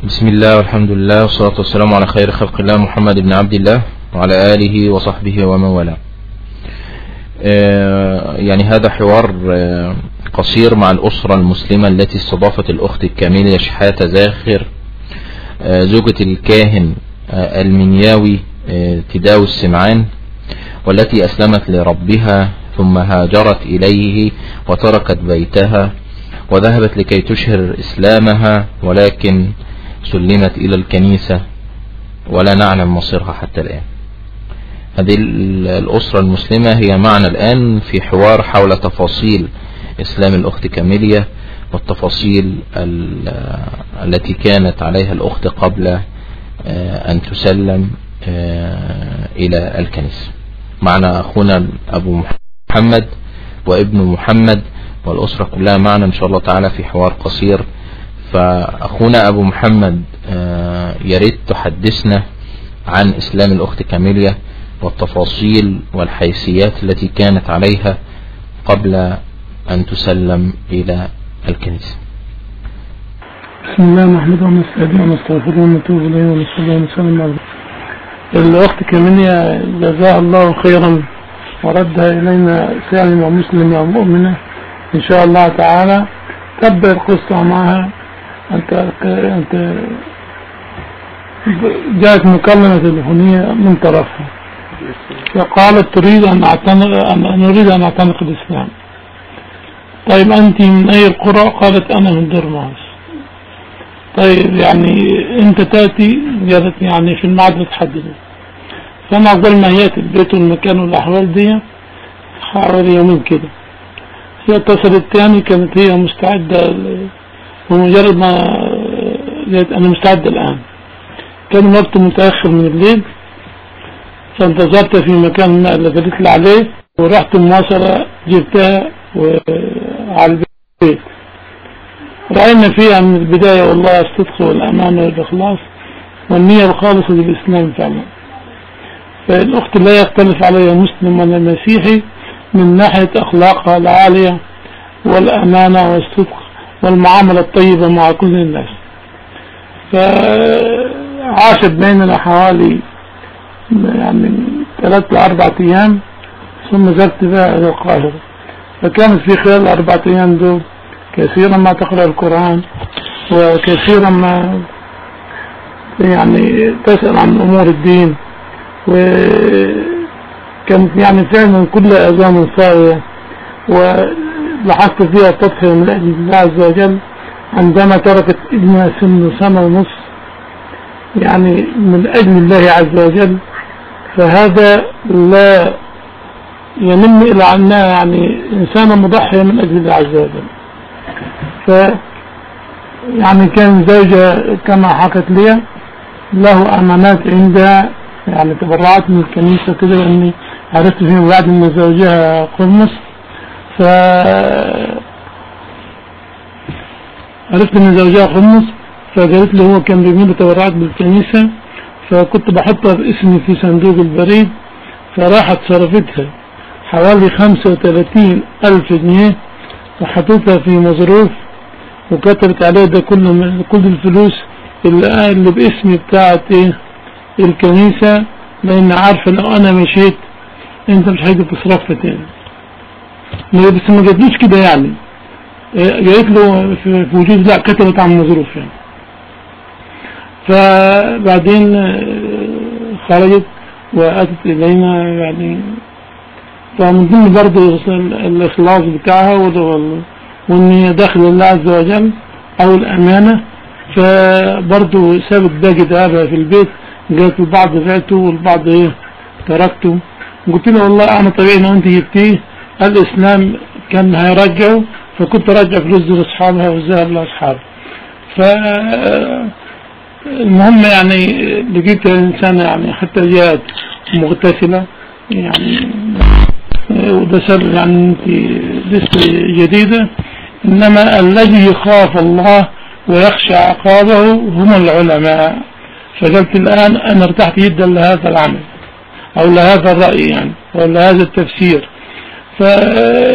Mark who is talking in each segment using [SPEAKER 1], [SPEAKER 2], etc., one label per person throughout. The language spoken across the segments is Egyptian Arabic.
[SPEAKER 1] بسم الله والحمد لله والصلاة والسلام على خير خلق الله محمد بن عبد الله وعلى آله وصحبه ومن والاه آه، يعني هذا حوار آه، قصير مع الأسرة المسلمة التي استضافت الأخت الكاملة شحاتة زاخر آه، زوجة الكاهن المنياوي تداوي السمعان والتي أسلمت لربها ثم هاجرت إليه وتركت بيتها وذهبت لكي تشهر إسلامها ولكن سلمت إلى الكنيسة ولا نعلم مصيرها حتى الآن هذه الأسرة المسلمة هي معنا الآن في حوار حول تفاصيل إسلام الأخت كاميليا والتفاصيل التي كانت عليها الأخت قبل آه، أن تسلم آه، إلى الكنيسة معنا أخونا أبو محمد وابن محمد والأسرة كلها معنا إن شاء الله تعالى في حوار قصير فأخونا أبو محمد آه، يريد تحدثنا عن إسلام الأخت كاميليا والتفاصيل والحيثيات التي كانت عليها قبل أن تسلم إلى الكنيسة
[SPEAKER 2] بسم الله نحمده ونستهديه ونستغفره ونتوب إليه ونصلي ونسلم على الأخت كاميليا جزاها الله خيرا وردها إلينا سالمة مسلمة مؤمنة إن شاء الله تعالى تبدأ القصة معها أنت أنت جاءت مكالمة تليفونية من طرفها فقالت تريد أن أعتنق أن نريد أن أعتنق الإسلام طيب أنت من أي القرى قالت أنا من درماس طيب يعني أنت تأتي قالت يعني في المعد تحدده فأنا قبل ما يأتي البيت والمكان والأحوال دي حوالي يومين كده هي اتصلت تاني كانت هي مستعدة ومجرد ما قالت أنا مستعد الآن كان وقت متأخر من الليل فانتظرت في مكان ما اللي قلت لي عليه ورحت مواصلة جبتها على البيت رأينا فيها من البداية والله الصدق والأمانة والإخلاص والنية الخالصة للإسلام فعلا فالأخت لا يختلف عليها مسلم ولا مسيحي من ناحية أخلاقها العالية والأمانة والصدق والمعاملة الطيبة مع كل الناس فعاشت بيننا حوالي يعني ثلاث لأربع أيام ثم زرت بها إلى القاهرة فكانت في خلال الأربع أيام دول كثيرا ما تقرأ القرآن وكثيرا ما يعني تسأل عن أمور الدين وكانت يعني فعلا كل أذان صاوية لاحظت فيها تضحية من أجل الله عز وجل عندما تركت ابنها سن سنة ونصف يعني من أجل الله عز وجل فهذا لا ينم إلى أنها يعني إنسانة مضحية من أجل الله عز وجل ف يعني كان زوجها كما حكت لي له أمانات عندها يعني تبرعت من الكنيسة كده لأني عرفت فيما بعد أن زوجها قمص ف عرفت ان زوجها خمس فقالت له هو كان بيميل تبرعات بالكنيسة فكنت بحطها باسمي في صندوق البريد فراحت صرفتها حوالي خمسة وثلاثين ألف جنيه وحطيتها في مظروف وكتبت عليه ده كل كل الفلوس اللي, اللي باسمي بتاعت ايه الكنيسة لان عارفة لو انا مشيت انت مش هيجي تصرفها تاني بس ما جاتلوش كده يعني قالت له في وجود لا كتبت عن مظروف يعني فبعدين خرجت وأتت إلينا يعني فمن ضمن برضه الإخلاص بتاعها وإن هي داخل الله عز وجل أو الأمانة فبرضه سابت باقي ذهبها في البيت قالت البعض بعته والبعض إيه تركته قلت له والله أنا طبيعي لو أنت جبتيه الإسلام كان هيرجعه فكنت راجع فلوس لأصحابها والذهب لأصحابها ف المهم يعني لقيت إنسان يعني حتى جاءت مغتسلة يعني وده سر يعني انت لسه جديدة انما الذي يخاف الله ويخشى عقابه هم العلماء فقلت الآن أنا ارتحت جدا لهذا العمل أو لهذا الرأي يعني أو لهذا التفسير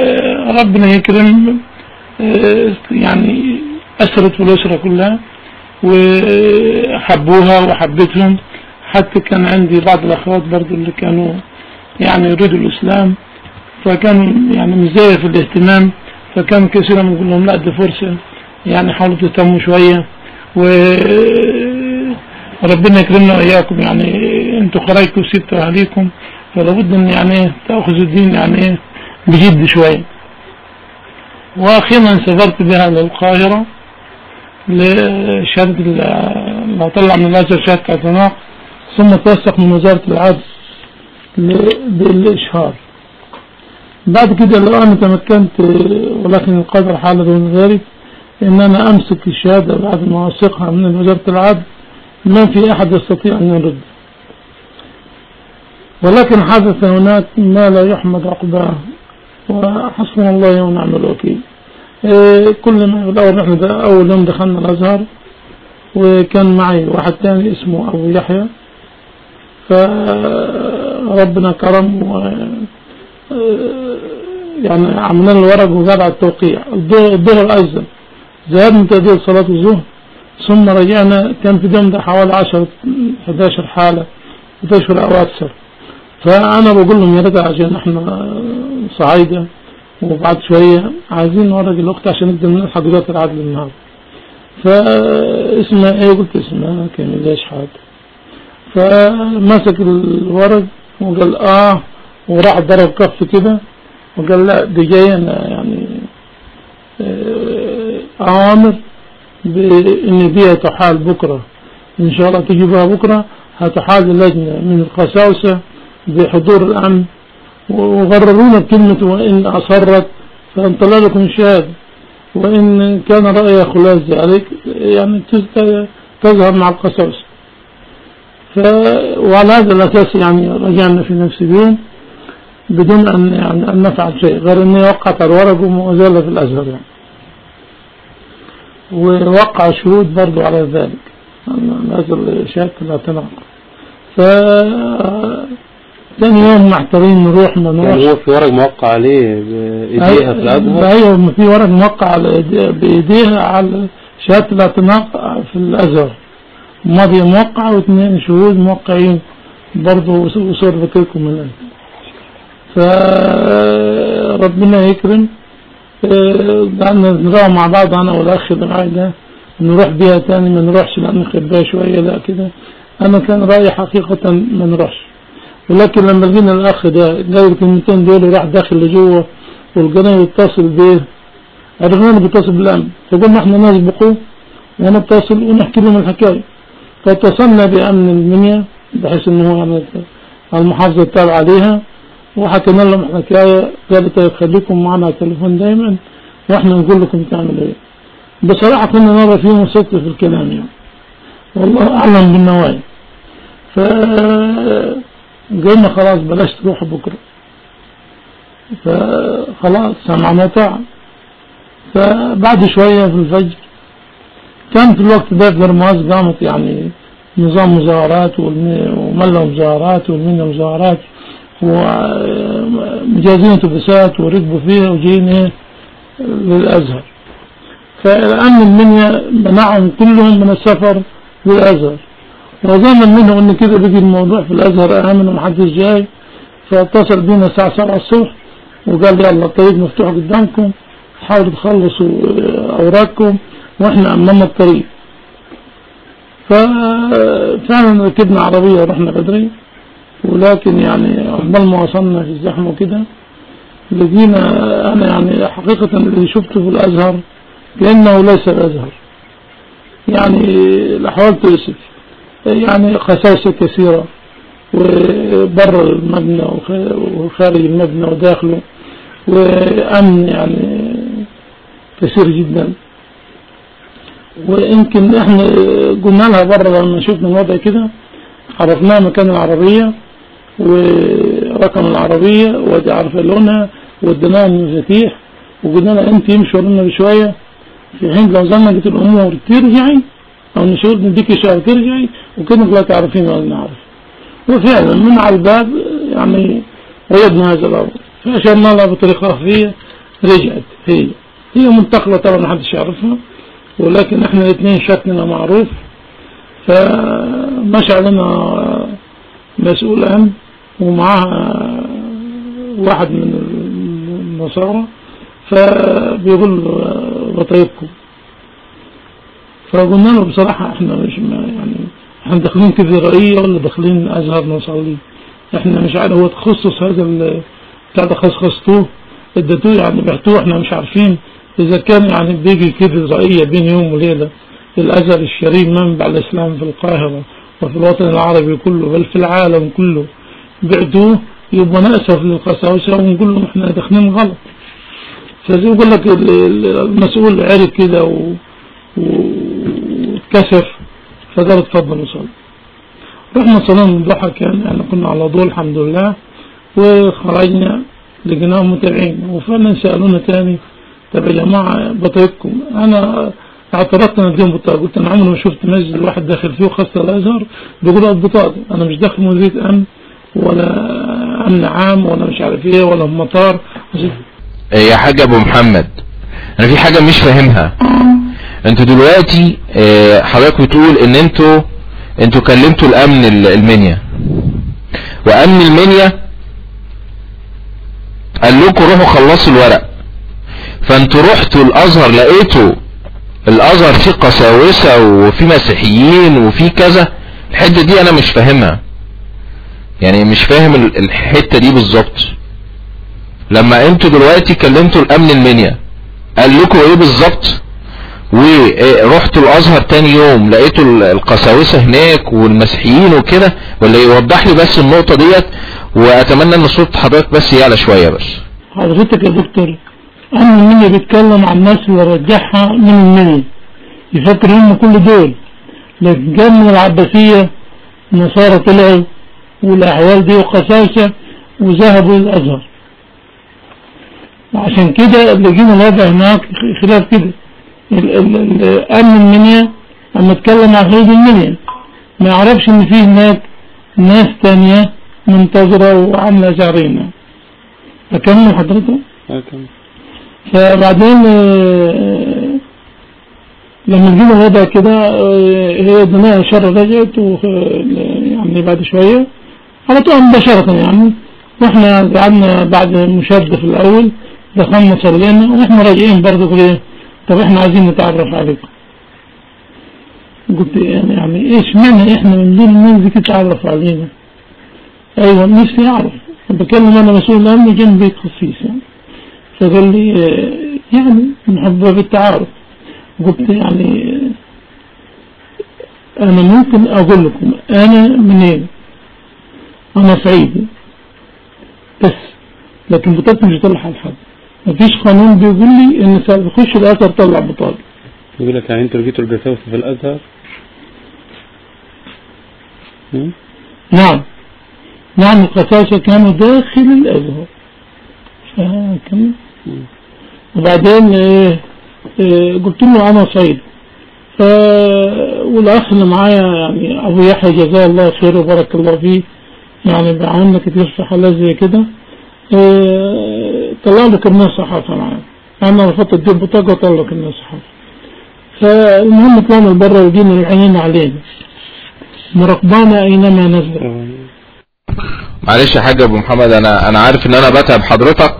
[SPEAKER 2] فربنا يكرم يعني أسرت الأسرة كلها وحبوها وحبتهم حتى كان عندي بعض الأخوات برضو اللي كانوا يعني يريدوا الإسلام فكان يعني مزايا في الاهتمام فكان كثيرا نقول لهم لا دي فرصة يعني حاولوا تهتموا شوية وربنا يكرمنا وإياكم يعني انتوا خرجتوا وسبتوا أهاليكم فلابد ان يعني تأخذوا الدين يعني ايه بجد شوية واخيرا سافرت بها للقاهرة لشهادة ما طلع من الأزهر شهادة اعتناق ثم توثق من وزارة العدل بالإشهار بعد كده لو أنا تمكنت ولكن القدر حال دون ذلك إن أنا أمسك الشهادة بعد ما أوثقها من وزارة العدل ما في أحد يستطيع أن يرد ولكن حدث هناك ما لا يحمد عقباه وحسبنا الله ونعم الوكيل إيه كل ما الأول نحن ده أول يوم دخلنا الأزهر وكان معي واحد تاني اسمه أبو يحيى فربنا كرم و يعني عملنا الورق وقال على التوقيع الظهر أيضا ذهبنا تأدية صلاة الظهر ثم رجعنا كان في اليوم ده حوالي 10 11 حالة 11 أو أكثر فأنا بقول لهم يا ريت عشان احنا صعايدة وبعد شوية عايزين نورق الأخت عشان نقدر نلحق وزارة العدل النهاردة فاسمها ايه قلت اسمها كان ليش حاجة فمسك الورق وقال اه وراح ضرب كف كده وقال لا دي جاية يعني أوامر بإن دي تحال بكرة إن شاء الله تجيبها بكرة هتحال اللجنة من القساوسة بحضور الأمن وغررونا بكلمة وإن أصرت فانطلع لكم الشهادة وإن كان رأي خلاص ذلك يعني تظهر مع القساوسة وعلى هذا الأساس يعني رجعنا في نفس اليوم بدون أن يعني أن نفعل شيء غير أني وقعت الورق وما في الأزهر يعني ووقع شهود برضو على ذلك هذا شهادة الاعتناق ف ثاني يوم محتارين نروح ما نروح
[SPEAKER 3] يعني هو في ورق موقع عليه بإيديها في الأزهر
[SPEAKER 2] أيوة في ورق موقع بإيديها على شهادة الاعتناق في الأزهر ماضي موقع واثنين شهود موقعين برضه وصور بكيكم من الأزهر فربنا يكرم قعدنا نروح مع بعض أنا والأخ اللي معايا ده نروح بيها تاني ما نروحش لأن نخبيها شوية لا كده أنا كان رأيي حقيقة ما نروحش ولكن لما لقينا الأخ ده قال الكلمتين دول راح داخل لجوه والقناة يتصل بيه عرفنا انه بيتصل بالأمن فقلنا احنا نسبقه ونتصل ونحكي لهم الحكاية فاتصلنا بأمن المنيا بحيث انه يعني المحافظة التابعة عليها وحكينا لهم حكاية قالت طيب خليكم معنا على التليفون دايما واحنا نقول لكم تعملوا ايه بصراحة كنا نرى فيهم صدق في الكلام يعني والله أعلم بالنوايا ف قلنا خلاص بلاش تروح بكرة فخلاص سمعنا وطاعة فبعد شوية في الفجر كان في الوقت ده في مرماز قامت يعني نظام مظاهرات وملا مظاهرات والمنة مظاهرات ومجازين اتوبيسات وركبوا فيها وجايين للأزهر فالآن المنيا منعهم كلهم من السفر للأزهر وظن منه ان كده بيجي الموضوع في الازهر امن ومحدش جاي فاتصل بينا الساعة 7 الصبح وقال لي يلا الطريق مفتوح قدامكم حاولوا تخلصوا اوراقكم واحنا امام الطريق ففعلا ركبنا عربية ورحنا بدري ولكن يعني عقبال ما وصلنا في الزحمة وكده لقينا انا يعني حقيقة اللي شفته في الازهر كأنه ليس الازهر يعني الاحوال تؤسف يعني قساسة كثيرة وبر المبنى وخارج المبنى وداخله وأمن يعني كثير جدا ويمكن احنا قلنا لها بره لما شفنا الوضع كده عرفناها مكان العربية ورقم العربية ودي عارفة لونها وديناها المفاتيح وقلنا لها انت يمشي ورانا بشوية في حين لو ظنت الامور ترجعي او نشوف نديك شهر ترجعي وكأنك لا تعرفين ولا نعرف وفعلا من على الباب يعني وجدنا هذا الأمر فأشرنا لها بطريقة خفية رجعت هي هي منتقلة طبعا ما حدش يعرفها ولكن احنا الاثنين شكلنا معروف فمشى لنا مسؤول امن ومعاه واحد من النصارى فبيقول بطيبكم فقلنا له بصراحة احنا مش ما يعني احنا داخلين كده رأية ولا داخلين ازهر نصلي احنا مش عارف هو تخصص هذا ال- بتاع ده خصخصتوه اديتوه يعني بعتوه احنا مش عارفين اذا كان يعني بيجي كده رأية بين يوم وليلة الازهر الشريف منبع الاسلام في القاهرة وفي الوطن العربي كله بل في العالم كله بعتوه يبقى نأسف للقساوسة ونقول لهم احنا داخلين غلط فزي يقول لك ال- ال- المسؤول عرف كده و- واتكسف فقال اتفضل وصل رحنا صلينا الضحى كان يعني كنا على ضوء الحمد لله وخرجنا لقيناهم متابعين وفعلا سألونا تاني طب يا جماعة بطيقكم أنا اعترضت أنا اليوم بطاقة قلت أنا عمري ما شفت مسجد الواحد داخل فيه خاصة الأزهر بيقول البطاقة أنا مش داخل مديرية أمن ولا أمن عام ولا مش عارف إيه ولا مطار
[SPEAKER 1] يا حاج ابو محمد انا في حاجة مش فاهمها انتوا دلوقتي اه، حضرتك بتقول ان انتوا انتوا كلمتوا الامن ال- المنيا وامن المنيا قال لكم روحوا خلصوا الورق فانتوا رحتوا الازهر لقيتوا الازهر فيه قساوسة وفي مسيحيين وفي كذا الحتة دي انا مش فاهمها يعني مش فاهم ال- الحتة دي بالظبط لما انتوا دلوقتي كلمتوا الامن المنيا قال لكم ايه بالظبط ورحتوا الازهر تاني يوم لقيتوا ال- القساوسة هناك والمسيحيين وكده ولا يوضح لي بس النقطة ديت واتمنى ان صوت حضرتك بس يعلى شوية بس
[SPEAKER 2] حضرتك يا دكتور أمن المنيا بيتكلم عن الناس اللي رجعها من المنيا يفكر هم كل دول لكن كان من العباسية النصارى طلعوا والأحوال دي وقساوسة وذهبوا للأزهر عشان كده اللي جينا الوضع هناك خلاف كده ال- ال- ال- أمن المنيا أما اتكلم عن خروج المنيا ما يعرفش إن في هناك ناس تانية منتظرة وعاملة جارينا أكمل حضرتك
[SPEAKER 3] هكذا.
[SPEAKER 2] فبعدين آه، لما جينا الوضع كده آه، هي دماء الشر رجعت وخ- يعني بعد شوية على طول مباشرة يعني واحنا قعدنا بعد مشاهدة في الأول دخلنا صلينا واحنا راجعين برضه كده طب احنا عايزين نتعرف عليكم قلت يعني, يعني ايش معنى احنا من دون الناس دي تتعرف علينا ايوه نفسي اعرف بكلم انا مسؤول امني جنب بيت خصيص يعني فقال لي آه، يعني محبة بالتعارف قلت يعني آه، انا ممكن اقول لكم انا منين انا صعيدي بس لكن بطاقتي مش هطلع على حد مفيش قانون بيقول لي ان ساعة بخش الازهر طلع بطاقة
[SPEAKER 3] يقول لك يعني انتوا لقيتوا القساوسة في الازهر هم؟
[SPEAKER 2] نعم نعم القساسة كانوا داخل الازهر فكمل وبعدين آه، آه، قلت له انا صعيد ف والاخ اللي معايا يعني ابو يحيى جزاه الله خير وبارك الله فيه يعني بعملنا كتير في حالات زي كده آه، طلع له كرنيه صحافه معاه انا رفضت اديه بطاقه وطلع له كرنيه صحافه فالمهم طلعنا لبره وجينا العينين علينا مراقبانا اينما نزل
[SPEAKER 3] آه.
[SPEAKER 1] معلش يا حاج ابو محمد انا انا عارف ان انا بتعب حضرتك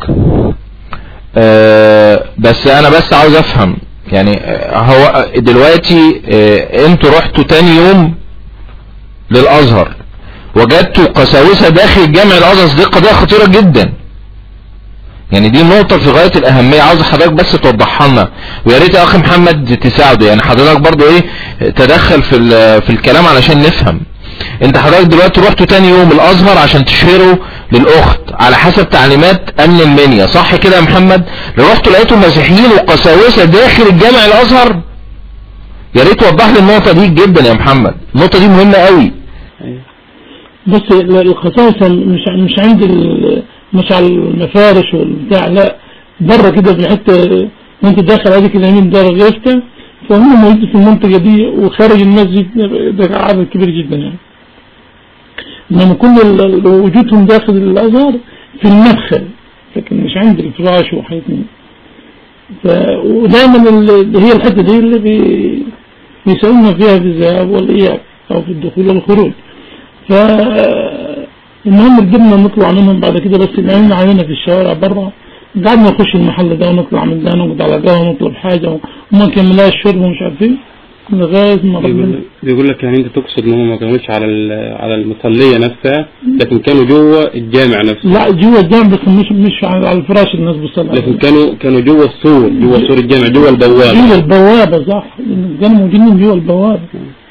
[SPEAKER 1] آه، بس انا بس عاوز افهم يعني آه، هو دلوقتي آه، انتوا رحتوا تاني يوم للازهر وجدتوا قساوسة داخل جامع الازهر دي قضية خطيرة جدا يعني دي نقطة في غاية الأهمية عاوز حضرتك بس توضحها لنا ويا ريت يا أخي محمد تساعده يعني حضرتك برضو إيه تدخل في ال- في الكلام علشان نفهم أنت حضرتك دلوقتي رحتوا تاني يوم الأزهر عشان تشهروا للأخت على حسب تعليمات أمن المنيا صح كده يا محمد؟ لو رحتوا لقيتوا مسيحيين وقساوسة داخل الجامع الأزهر يا ريت توضح لي النقطة دي جدا يا محمد النقطة دي مهمة قوي
[SPEAKER 3] أيوة.
[SPEAKER 2] بص لا، القساوسة مش مش عند ال- مش على المفارش والبتاع لا بره كده في حتة وانت داخل هذيك اليمين دار الغيفتة فهم موجود في المنطقة دي وخارج المسجد ده عدد كبير جدا يعني انما كل ال- ال- وجودهم داخل الازهر في المدخل لكن مش عند الفراش وحياتنا ف... ودائما ال- هي الحتة دي اللي بي... بيسألنا فيها في الذهاب والإياب أو في الدخول والخروج ف المهم قدرنا نطلع منهم بعد كده بس العين علينا في الشوارع برا قعدنا نخش المحل ده ونطلع من ده ونقعد على قهوة ونطلب حاجة وما كملناش الشرب ومش عارف ايه لغاية ما ربنا
[SPEAKER 3] بيقول, بيقول لك يعني انت تقصد ان هم ما كانوش على ال- على المصلية نفسها لكن كانوا جوه الجامع نفسه
[SPEAKER 2] لا جوا الجامع بس مش مش على على الفراش الناس بتصلي
[SPEAKER 3] لكن كانوا كانوا جوه السور جوه سور الجامع جوه البوابة
[SPEAKER 2] جوا البوابة صح كانوا موجودين جوا البوابة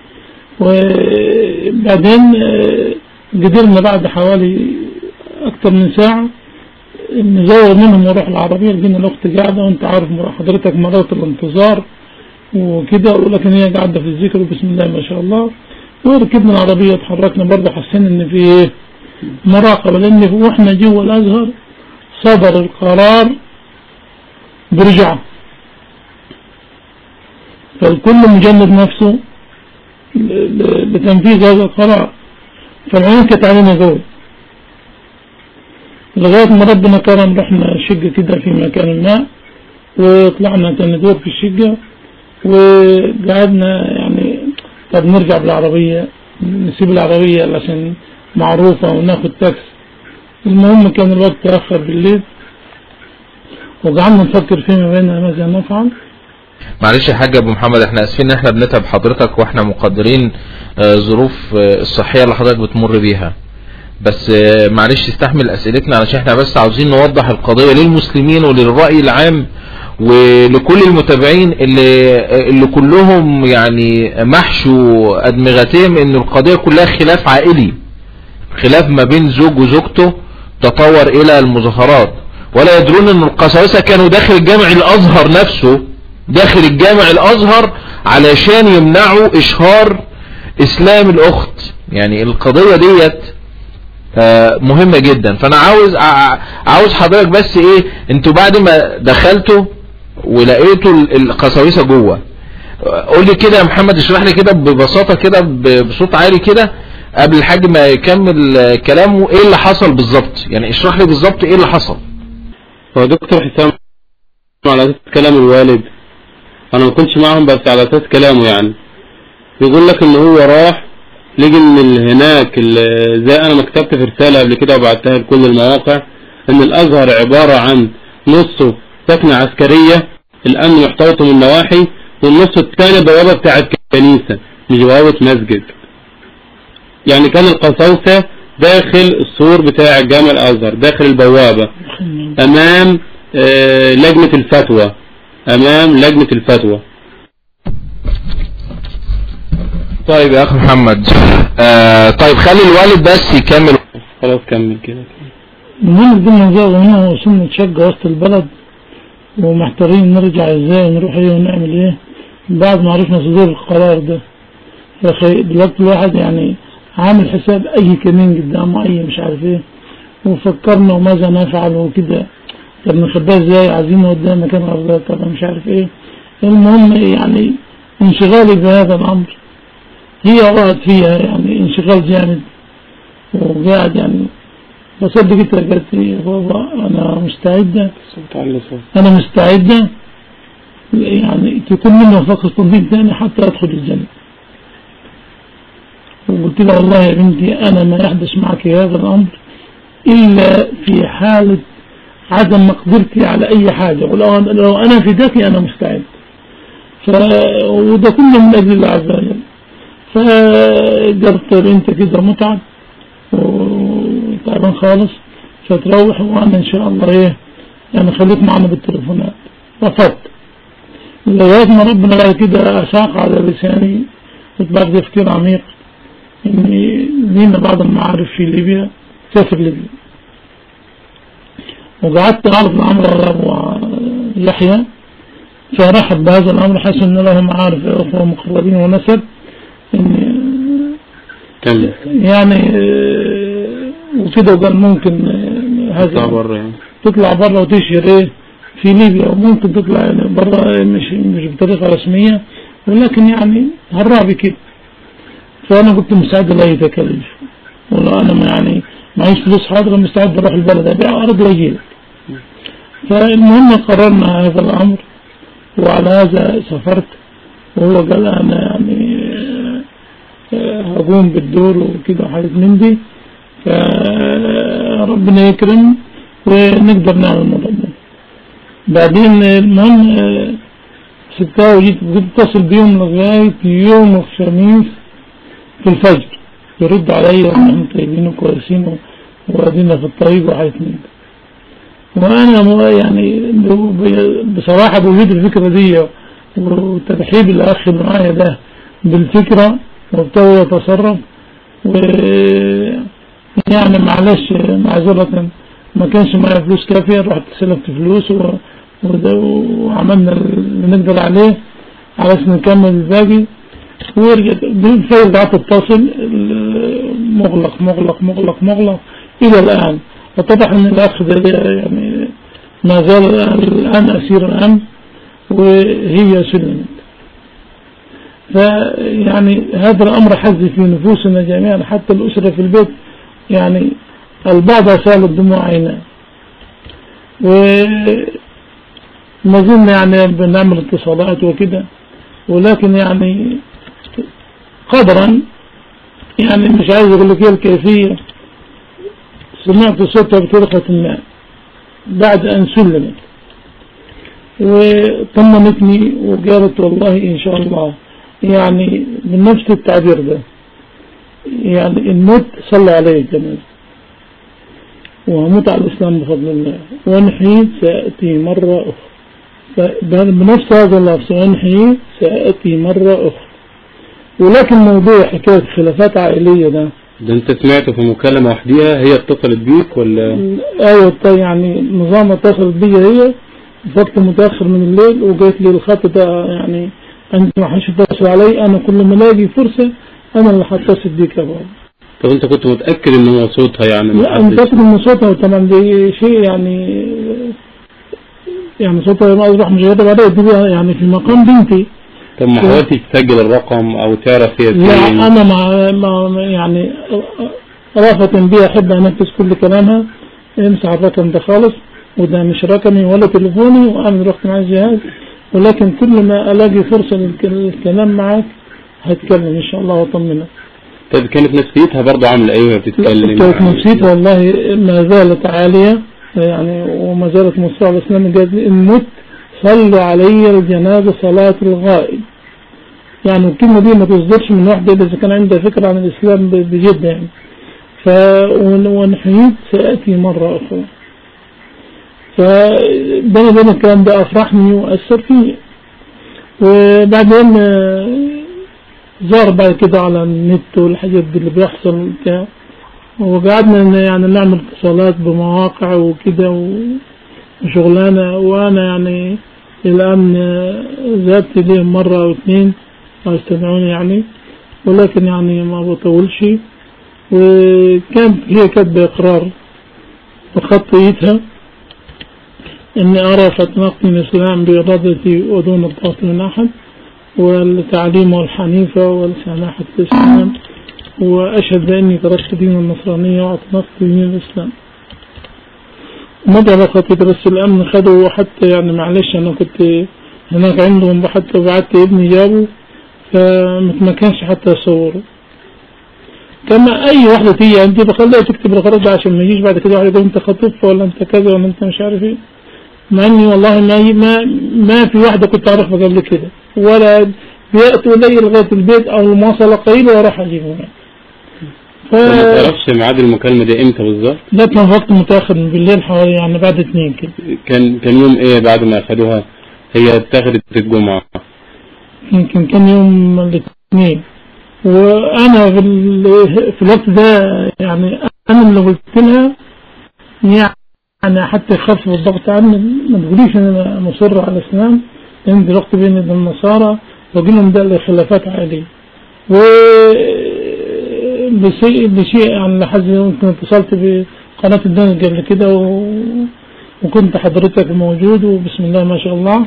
[SPEAKER 2] وبعدين آه، قدرنا بعد حوالي أكثر من ساعة نزور منهم ونروح العربية لقينا الأخت قاعدة وأنت عارف مر- حضرتك مرات الانتظار وكده ولكن هي قاعدة في الذكر وبسم الله ما شاء الله وركبنا العربية اتحركنا برضه حسينا إن في إيه مراقبة لأن وإحنا جوا الأزهر صدر القرار برجعه فالكل مجند نفسه ل- ل- لتنفيذ هذا القرار فالعين كانت علينا قوي لغاية ما ربنا كرم رحنا شقة كده في مكان ما وطلعنا كان ندور في الشقة وقعدنا يعني طب نرجع بالعربية نسيب العربية عشان معروفة وناخد تاكس المهم كان الوقت تأخر بالليل وقعدنا نفكر فيما بيننا ماذا نفعل
[SPEAKER 1] معلش يا حاج ابو محمد احنا اسفين ان احنا بنتعب حضرتك واحنا مقدرين آه، ظروف آه، الصحية اللي حضرتك بتمر بيها بس آه، معلش استحمل اسئلتنا علشان احنا بس عاوزين نوضح القضية للمسلمين وللرأي العام ولكل المتابعين اللي اللي كلهم يعني محشوا ادمغتهم ان القضية كلها خلاف عائلي خلاف ما بين زوج وزوجته تطور الى المظاهرات ولا يدرون ان القساوسة كانوا داخل الجامع الازهر نفسه داخل الجامع الازهر علشان يمنعوا اشهار اسلام الاخت يعني القضية ديت آه، مهمة جدا فانا عاوز ع- عاوز حضرتك بس ايه انتوا بعد ما دخلتوا ولقيتوا ال- القساوسة جوه قول لي كده يا محمد اشرح لي كده ببساطة كده ب- بصوت عالي كده قبل الحاج ما يكمل آه، كلامه ايه اللي حصل بالظبط يعني اشرح لي بالظبط ايه اللي حصل
[SPEAKER 3] هو دكتور حسام على اساس كلام الوالد انا ما كنتش معاهم بس على اساس كلامه يعني بيقول لك ان هو راح لقي ان ال- هناك ال- زي انا ما كتبت في رسالة قبل كده وبعتها لكل المواقع ان الازهر عبارة عن نصه سكنة عسكرية الامن محتوطه من النواحي والنص الثاني بوابة بتاعت كنيسة مش بوابة مسجد يعني كان القساوسة داخل السور بتاع جامع الازهر داخل البوابة امام آه، لجنة الفتوى امام لجنة الفتوى
[SPEAKER 1] طيب يا اخ محمد آه طيب خلي الوالد بس يكمل
[SPEAKER 3] خلاص كمل كده
[SPEAKER 2] المهم قلنا زي هنا وصلنا نتشقى وسط البلد ومحتارين نرجع ازاي نروح ايه ونعمل ايه بعد ما عرفنا صدور القرار ده يا اخي دلوقتي الواحد يعني عامل حساب اي كمين قدامه اي مش عارف ايه وفكرنا وماذا نفعل وكده طب نخباه ازاي عايزين قدام مكان غير طب مش عارف ايه المهم يعني انشغالي بهذا الامر هي وقعت فيها يعني انشغال جامد وقاعد يعني بصدق انت قلت لي يا بابا انا مستعدة
[SPEAKER 3] صوت على صوت
[SPEAKER 2] انا مستعدة يعني تكون منه فقط تنظيم ثاني حتى ادخل الجنة وقلت له والله يا بنتي انا ما يحدث معك هذا الامر الا في حالة عدم مقدرتي على اي حاجة ولو أنا, لو أنا في ذاتي انا مستعد ف... وده كله من اجل الله عز وجل فقلت انت كده متعب وتعبان خالص فتروح وانا ان شاء الله ايه يعني خليك معنا بالتليفونات رفضت لغاية ما ربنا بعد كده ساق على لساني كنت بعد تفكير عميق اني لينا بعض المعارف في ليبيا سافر ليبيا وقعدت اعرف الامر على ابو يحيى فرحب بهذا الامر حيث ان له معارف اخوه مقربين ونسب ان
[SPEAKER 3] كمل
[SPEAKER 2] يعني آه، وكده وقال ممكن آه،
[SPEAKER 3] اطلع
[SPEAKER 2] هذا
[SPEAKER 3] بره يعني
[SPEAKER 2] تطلع برا وتشهر ايه في ليبيا وممكن تطلع يعني برا مش مش بطريقة رسمية ولكن يعني هرابي كده فأنا كنت مستعد لا يتكلف والله أنا ما يعني معيش فلوس حاضرة مستعد أروح البلد أبيع أرض وأجيلك فالمهم قررنا هذا الأمر وعلى هذا سافرت وهو قال أنا يعني آه، هقوم بالدور وكده وحاجات من دي فربنا يكرم ونقدر نعمل الموضوع ده بعدين المهم آه، سبتها وجيت جيت اتصل بيهم لغاية يوم الخميس في الفجر يرد عليا ونحن طيبين وكويسين و- وقاعدين في الطريق وحاجات من ده وانا مو- يعني ب- بصراحة بوجود الفكرة دي وترحيب الاخ اللي معايا ده بالفكرة وابتدى يتصرف و يعني معلش معذرة ما كانش معايا فلوس كافية رحت سلفت فلوس و... وده- وعملنا اللي نقدر عليه على اساس نكمل الباقي ورجعت بالفعل قعدت اتصل مغلق مغلق مغلق مغلق الى الان فاتضح ان الاخ ده يعني ما زال الان اسير الامن وهي سلمت فيعني هذا الامر حز في نفوسنا جميعا حتى الاسره في البيت يعني البعض سال الدموع عيناه وما زلنا يعني بنعمل اتصالات وكده ولكن يعني قدرا يعني مش عايز اقول لك ايه الكيفية سمعت صوتها بطرقة الماء بعد ان سلمت وطمنتني وقالت والله ان شاء الله يعني بنفس التعبير ده يعني الموت صلى عليه الجنازة وهموت على الإسلام بفضل الله وانحيت سأتي مرة أخرى فبهذا- بنفس هذا اللفظ وانحيت سأتي مرة أخرى ولكن موضوع حكاية خلافات عائلية ده
[SPEAKER 3] ده انت سمعته في مكالمة وحديها هي اتصلت بيك ولا
[SPEAKER 2] ايوه طيب يعني نظام اتصلت بي هي في وقت متاخر من الليل وقالت لي الخط ده يعني انت ما حدش يتصل علي انا كل ما الاقي فرصه انا اللي هتصل بيك يا بابا
[SPEAKER 3] طب انت كنت متأكد ان هو صوتها يعني
[SPEAKER 2] لا انا
[SPEAKER 3] محدش
[SPEAKER 2] متاكد من صوتها طبعا دي شيء يعني يعني صوتها ما اصبح مجرد بعدها دي بقى يعني في مقام بنتي
[SPEAKER 3] طب ما حاولتش تسجل الرقم او تعرف هي
[SPEAKER 2] لا
[SPEAKER 3] فين
[SPEAKER 2] انا مع مع- يعني رافة بي احب انفذ كل كلامها امسح الرقم ده خالص وده مش رقمي ولا تليفوني وانا رحت مع الجهاز ولكن كل ما الاقي فرصة للك- للكلام معك هتكلم ان شاء الله واطمنك
[SPEAKER 3] طب كانت نفسيتها برضه عاملة ايه وهي بتتكلم
[SPEAKER 2] كانت نفسيتها والله ما زالت عالية يعني وما زالت مصرة على الاسلام قالت لي ان مت صلوا علي الجنازة صلاة الغائب يعني الكلمة دي ما تصدرش من واحدة إلا إذا كان عندها فكرة عن الإسلام ب- بجد يعني ف ون- ونحييت سأتي مرة أخرى فبين بين الكلام ده أفرحني وأثر فيه وبعدين آه، ظهر بعد كده على النت والحاجات دي اللي بيحصل وبتاع وقعدنا ن- يعني نعمل اتصالات بمواقع وكده و- وشغلانة وأنا يعني الآن آه، ذهبت ليهم مرة أو اثنين يستمعوني يعني ولكن يعني ما بطولش وكانت هي كاتبة إقرار بخط إيدها إني أرى فتنقل الإسلام بإرادتي ودون الضغط من أحد والتعليم والحنيفة والسماحة الإسلام وأشهد بأني تركت دين النصرانية واعتنقت دين الإسلام مضى بخطيط بس الأمن خدوا حتى يعني معلش أنا كنت هناك عندهم حتى بعت ابني جابه فما كانش حتى يصوره كما أي واحدة تيجي عندي بخليها تكتب الغرض ده عشان ما يجيش بعد كده واحد يقول أنت خطيب ولا أنت كذا ولا أنت مش عارف إيه مع إني والله ما ما ما في واحدة كنت أعرفها قبل كده ولا بيأتوا إلي لغاية البيت أو المواصلة قريبة وأروح أجيبهم يعني. ف...
[SPEAKER 3] طب ما تعرفش ميعاد المكالمة دي امتى بالظبط
[SPEAKER 2] لا كان في وقت متأخر من بالليل حوالي يعني بعد اثنين كده
[SPEAKER 3] كان كان يوم ايه بعد ما اخدوها هي اتاخدت الجمعة
[SPEAKER 2] يمكن كان يوم الاثنين وانا في, ال- في الوقت ده يعني انا اللي قلت لها يعني حتى يخفف الضغط عني ما تقوليش ان انا مصر على الاسلام لان دلوقتي بين النصارى واقول لهم ده خلافات عائليه و بشيء بشيء يعني لحد يمكن اتصلت بقناة الدنيا قبل كده و... وكنت حضرتك موجود وبسم الله ما شاء الله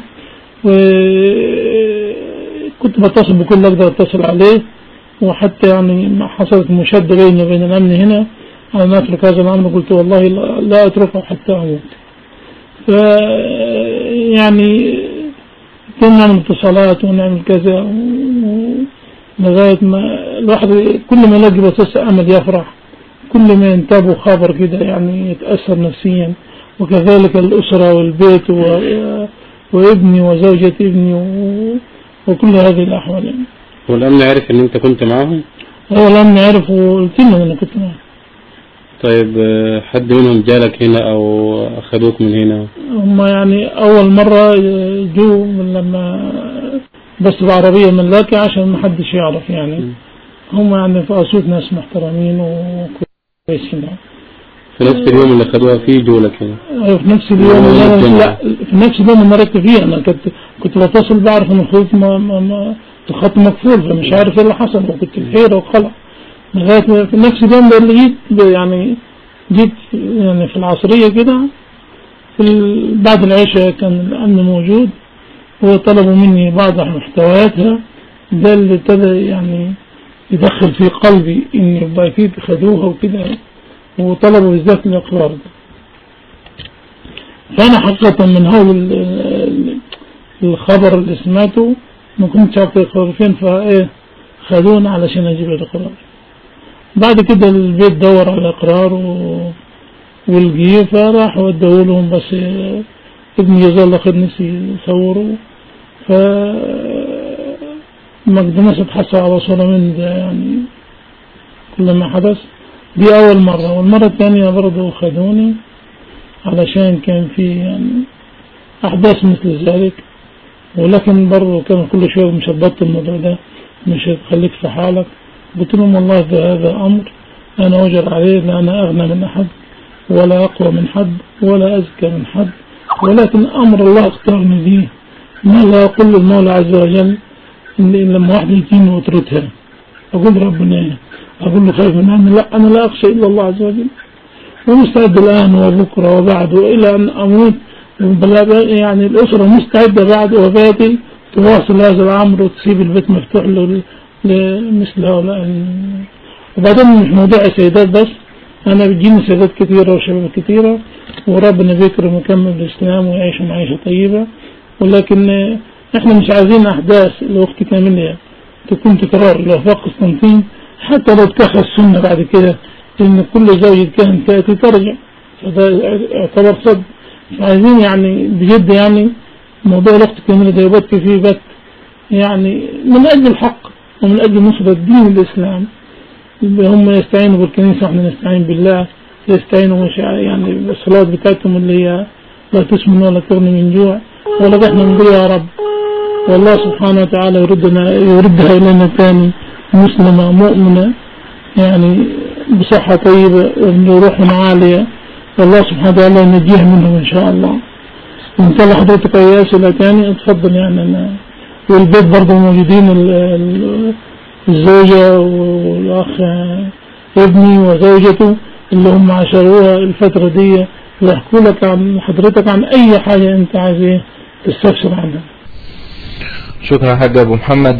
[SPEAKER 2] وكنت بتصل بكل اللي اقدر اتصل عليه وحتى يعني ما حصلت مشادة بيني وبين الامن هنا على ان اترك هذا الامر قلت والله لا- لا اتركه حتى اموت ف يعني كنا نعمل اتصالات ونعمل كذا و- لغاية ما الواحد كل ما يلاقي بس أمل يفرح كل ما ينتابه خبر كده يعني يتأثر نفسيا وكذلك الأسرة والبيت و... وابني وزوجة ابني و... وكل هذه الأحوال يعني.
[SPEAKER 3] والأمن عرف إن أنت كنت معاهم
[SPEAKER 2] هو لم يعرف وقلت له أنا كنت معه
[SPEAKER 3] طيب آه، حد منهم جالك هنا أو أخذوك من هنا
[SPEAKER 2] هم يعني أول مرة جو من لما بس بعربية ملاكي عشان ما حدش يعرف يعني هم يعني في أسيوط ناس محترمين وكويسين يعني.
[SPEAKER 3] في نفس اليوم اللي خدوها فيه جولك هنا
[SPEAKER 2] أيوة في نفس اليوم
[SPEAKER 3] يوم
[SPEAKER 2] اللي أنا
[SPEAKER 3] الجمعة.
[SPEAKER 2] لا في نفس اليوم اللي مركت فيه أنا كنت كنت بتصل بعرف إن الخط ما ما ما الخط مقفول فمش عارف إيه اللي حصل وكنت في حيرة وقلق لغاية ما في نفس اليوم ده اللي جيت يعني جيت يعني في العصرية كده في ال- بعد العشاء كان الأمن موجود وطلبوا مني بعض محتوياتها ده اللي ابتدى يعني يدخل في قلبي إن يبقى أكيد خدوها وكده وطلبوا بالذات الإقرار ده فأنا حقيقة من هول ال- ال- الخبر اللي سمعته ما كنتش عارف الإقرار فين فإيه خدونا علشان أجيب الإقرار بعد كده البيت دور على الإقرار و... والجيه فراح ودوا لهم بس آه، ابني جزاه الله خير نسي يصوره ف ما قدرناش نتحصل على صورة من ده يعني كل ما حدث دي أول مرة والمرة الثانية برضه خدوني علشان كان في يعني أحداث مثل ذلك ولكن برضه كانوا كل شوية مش هتبطل الموضوع ده مش هتخليك في حالك قلت لهم والله ده هذا أمر أنا أجر عليه لا أنا أغنى من أحد ولا أقوى من حد ولا أزكى من حد ولكن أمر الله اختارني به ما لا يقول المولى عز وجل إن إن لما واحد يجيني وترتها أقول ربنا إيه أقول له خايف من أنا لا أنا لا أخشى إلا الله عز وجل ومستعد الآن وبكرة وبعد وإلى أن أموت بلا- يعني الأسرة مستعدة بعد وفاتي تواصل هذا الأمر وتسيب البيت مفتوح ل- لمثل هؤلاء ال- وبعدين مش موضوع سيدات بس أنا بتجيني سيدات كثيرة وشباب كثيرة وربنا بيكرم ويكمل الإسلام ويعيشوا معيشة طيبة ولكن آه، إحنا مش عايزين أحداث الوقت كاملة تكون تكرار لوفاق قسطنطين حتى لو اتخذ السنة بعد كده إن كل زوجة كانت تأتي ترجع فده يعتبر صد عايزين يعني بجد يعني موضوع الوقت الكاملة ده يبكي فيه بك يعني من أجل الحق ومن أجل نصرة دين الإسلام هم يستعينوا بالكنيسة واحنا نستعين بالله يستعينوا مش يعني بالصلاة بتاعتهم اللي هي لا تسمن ولا تغني من جوع ولا احنا نقول يا رب والله سبحانه وتعالى يردنا يردها إلينا تاني مسلمة مؤمنة يعني بصحة طيبة وروح عالية والله سبحانه وتعالى ينجيها منهم إن شاء الله وإن شاء الله حضرتك أي أسئلة تاني اتفضل يعني أنا والبيت برضه موجودين ال- ال- الزوجة والأخ ابني وزوجته اللي هم عاشروها الفترة دي ويحكوا لك عن حضرتك عن أي حاجة أنت عايز إيه تستفسر عنها
[SPEAKER 1] شكرا يا حاج ابو محمد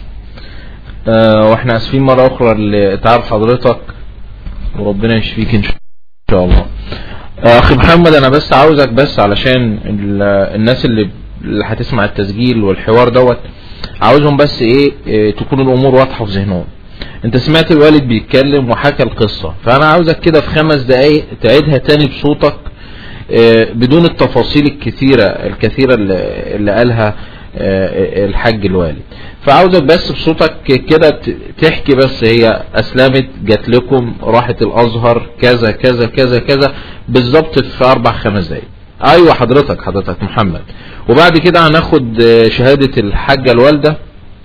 [SPEAKER 1] آه واحنا اسفين مرة اخرى لتعب حضرتك وربنا يشفيك ان شاء الله آه اخي محمد انا بس عاوزك بس علشان ال- الناس اللي اللي هتسمع التسجيل والحوار دوت عاوزهم بس ايه, إيه تكون الامور واضحة في ذهنهم انت سمعت الوالد بيتكلم وحكى القصة فانا عاوزك كده في خمس دقايق تعيدها تاني بصوتك آه، بدون التفاصيل الكثيرة الكثيرة اللي اللي قالها آه، الحاج الوالد فعاوزك بس بصوتك كده ت- تحكي بس هي اسلمت جات لكم راحت الازهر كذا كذا كذا كذا بالظبط في اربع خمس دقايق ايوه حضرتك حضرتك محمد وبعد كده هناخد آه، شهادة الحاجة الوالدة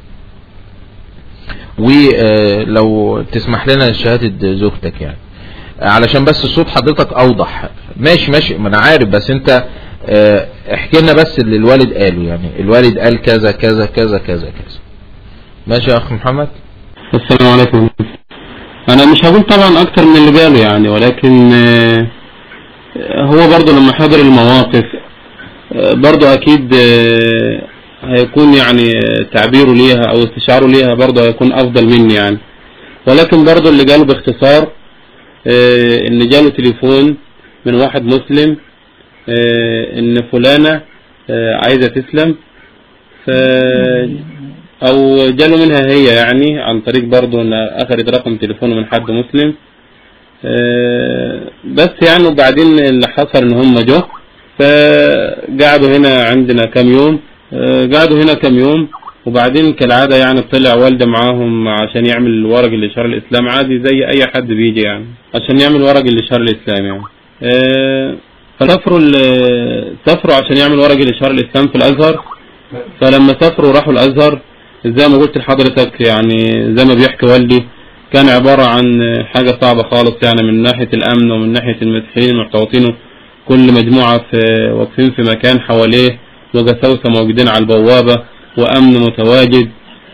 [SPEAKER 1] ولو تسمح لنا شهادة زوجتك يعني علشان بس صوت حضرتك اوضح ماشي ماشي ما انا عارف بس انت آه، احكي لنا بس اللي الوالد قاله يعني الوالد قال كذا كذا كذا كذا كذا ماشي يا اخ محمد
[SPEAKER 3] السلام عليكم انا مش هقول طبعا اكتر من اللي قاله يعني ولكن آه، هو برضو لما حضر المواقف آه، برضو اكيد آه، هيكون يعني آه، تعبيره ليها او استشعاره ليها برضو هيكون افضل مني يعني ولكن برضو اللي قاله باختصار آه، ان جاله تليفون من واحد مسلم آه، ان فلانة آه، عايزة تسلم ف او جاله منها هي يعني عن طريق برضه ان اخذت رقم تليفونه من حد مسلم آه، بس يعني وبعدين اللي حصل ان هم جو فقعدوا هنا عندنا كام يوم آه، قعدوا هنا كام يوم وبعدين كالعادة يعني طلع والده معاهم عشان يعمل ورق الإشارة الإسلام عادي زي أي حد بيجي يعني عشان يعمل ورق الإشارة الإسلام يعني آه، فسافروا ال- سافروا عشان يعمل ورق الإشارة الإسلام في الأزهر فلما سافروا راحوا الأزهر زي ما قلت لحضرتك يعني زي ما بيحكي والدي كان عبارة عن حاجة صعبة خالص يعني من ناحية الأمن ومن ناحية المسيحيين المحتوطين كل مجموعة في واقفين في مكان حواليه وجساوسة موجودين على البوابة وأمن متواجد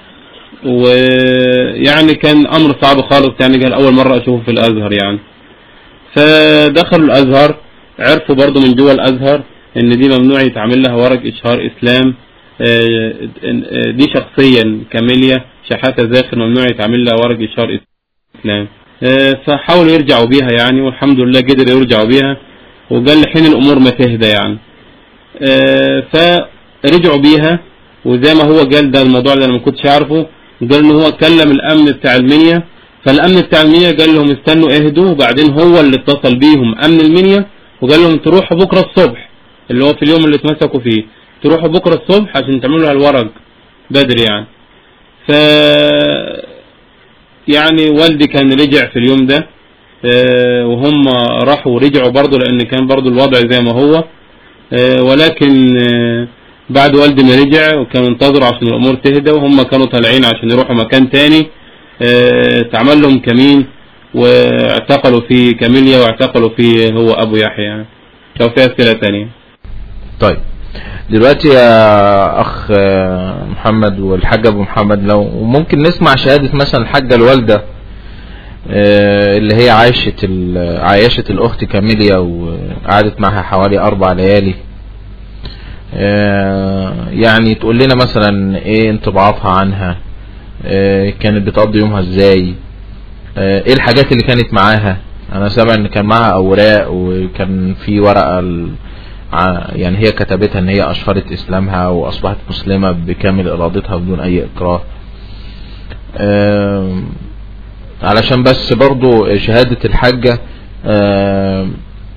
[SPEAKER 3] ويعني كان أمر صعب خالص يعني كان أول مرة أشوفه في الأزهر يعني فدخلوا الأزهر عرفوا برضو من جوا الأزهر إن دي ممنوع يتعمل لها ورق إشهار إسلام آه، آه، دي شخصيا كاميليا شحاتة زاخر ممنوع يتعمل لها ورق إشهار إسلام آه، فحاولوا يرجعوا بيها يعني والحمد لله قدروا يرجعوا بيها وقال لحين الأمور ما تهدى يعني آه، فرجعوا بيها وزي ما هو قال ده الموضوع اللي انا ما كنتش عارفه قال ان هو كلم الامن بتاع المنيا فالامن بتاع المنيا قال لهم استنوا اهدوا وبعدين هو اللي اتصل بيهم امن المنيا وقال لهم تروحوا بكره الصبح اللي هو في اليوم اللي اتمسكوا فيه تروحوا بكره الصبح عشان تعملوا لها الورق بدري يعني ف يعني والدي كان رجع في اليوم ده آه، وهم راحوا ورجعوا برضه لان كان برضه الوضع زي ما هو آه، ولكن آه، بعد والدي ما رجع وكان انتظروا عشان الامور تهدى وهم كانوا طالعين عشان يروحوا مكان تاني آه، اتعمل لهم كمين واعتقلوا في كاميليا واعتقلوا في هو ابو يحيى يعني لو في اسئله تانية
[SPEAKER 1] طيب دلوقتي يا اخ آه، محمد والحاج ابو محمد لو ممكن نسمع شهادة مثلا الحاجة الوالدة آه، اللي هي عايشة ال- عايشت الاخت كاميليا وقعدت معها حوالي اربع ليالي آه، يعني تقول لنا مثلا ايه انطباعاتها عنها آه، كانت بتقضي يومها ازاي آه، ايه الحاجات اللي كانت معاها انا سامع ان كان معاها اوراق وكان في ورقة ال- ع- يعني هي كتبتها ان هي اشهرت اسلامها واصبحت مسلمة بكامل ارادتها بدون اي اكراه آم، علشان بس برضو شهادة الحاجة آم،